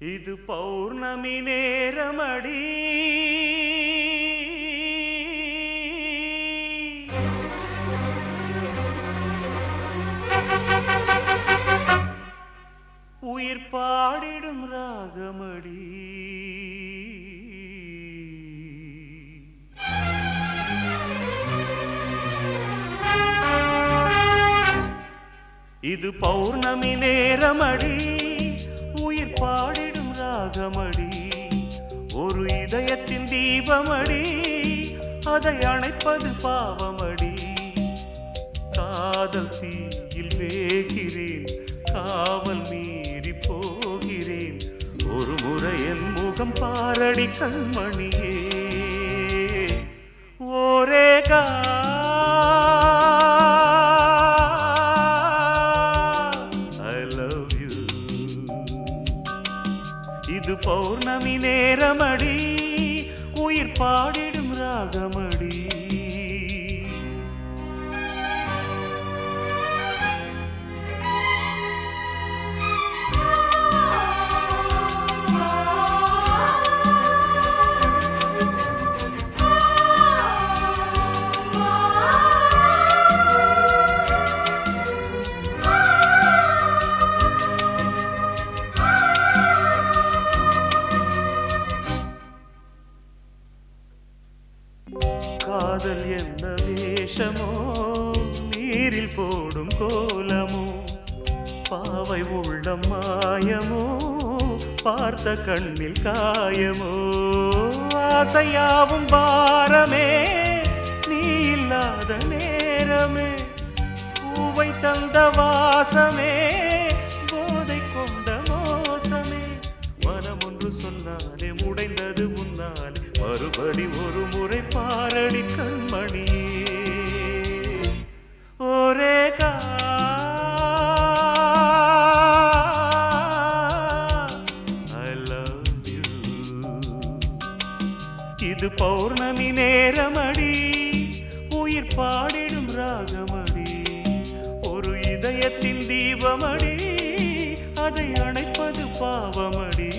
இது பௌர்ணமி நேரமடி உயிர் பாடிடும் ராகமடி இது பௌர்ணமி நேரமடி உயிர் பாடிடும் ராகமடி ஒரு இதயத்தின் தீபமடி அதை அணைப்பது பாவமடி காதல் தீயில் வேகிறேன் காவல் மீறி போகிறேன் ஒரு முறை என் முகம் பாரடி கண்மணியே ஓரேகா ஐ லவ் யூ இது பௌர்ணமி நேரமடி உயிர் பாடிடும் ராகமடி காதல் என்ன வேஷமோ நீரில் போடும் கோலமோ பாவை உள்ளம் மாயமோ பார்த்த கண்ணில் காயமோ ஆசையாவும் பாரமே நீ இல்லாத நேரமே பூவை தந்த வாசமே போதை கொண்ட மோசமே மனம் ஒன்று சொன்னாலே முடைந்தது முன்னாலே மறுபடி ஒரு முறை பாரடி கண்மணியே ஒரே ஐ லவ் யூ இது பௌர்ணமி நேரமடி உயிர் பாடிடும் ராகமடி ஒரு இதயத்தின் தீபமடி அதை அணைப்பது பாவமடி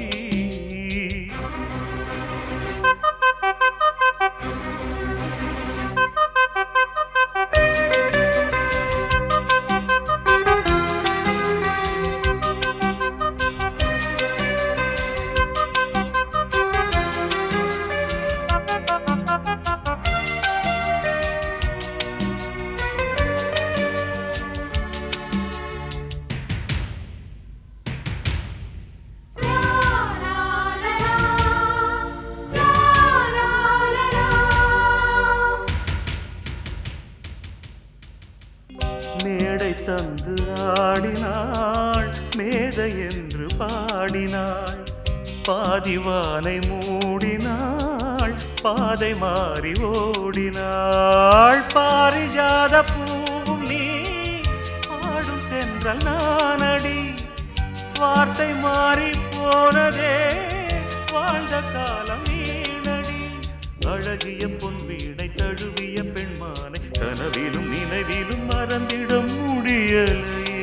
மேடை தந்து ஆடினாள் மேதை என்று பாடினாள் பாதிவானை மூடினாள் பாதை மாறி ஓடினாள் பாரிஜாத பூவும் நீ பாடும் தென்றல் நானடி வார்த்தை மாறி போனதே வாழ்ந்த காலம் நீனடி அழகிய பொன் வீணை தழுவிய பெண்மானை கனவிலும் நினைவிலும் மறந்திட முடியலையே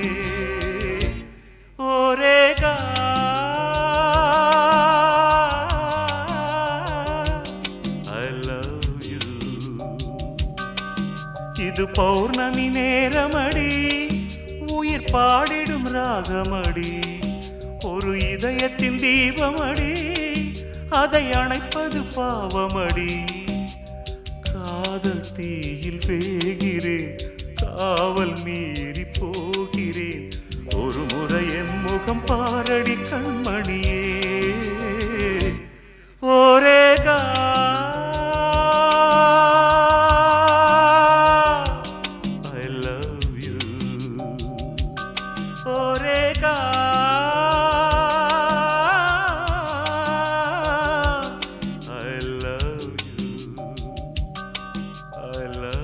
ஒரேகா ஐ லவ் யூ இது பௌர்ணமி நேரமடி உயிர் பாடிடும் ராகமடி ஒரு இதயத்தின் தீபமடி அதை அணைப்பது பாவமடி காதல் தீயில் வேகிறேன் காவல் மீறி போகிறேன் ஒரு முறை என் முகம் பாரடி கண்மணியே ஒரேகா I love you. ஒரேகா I love you. I love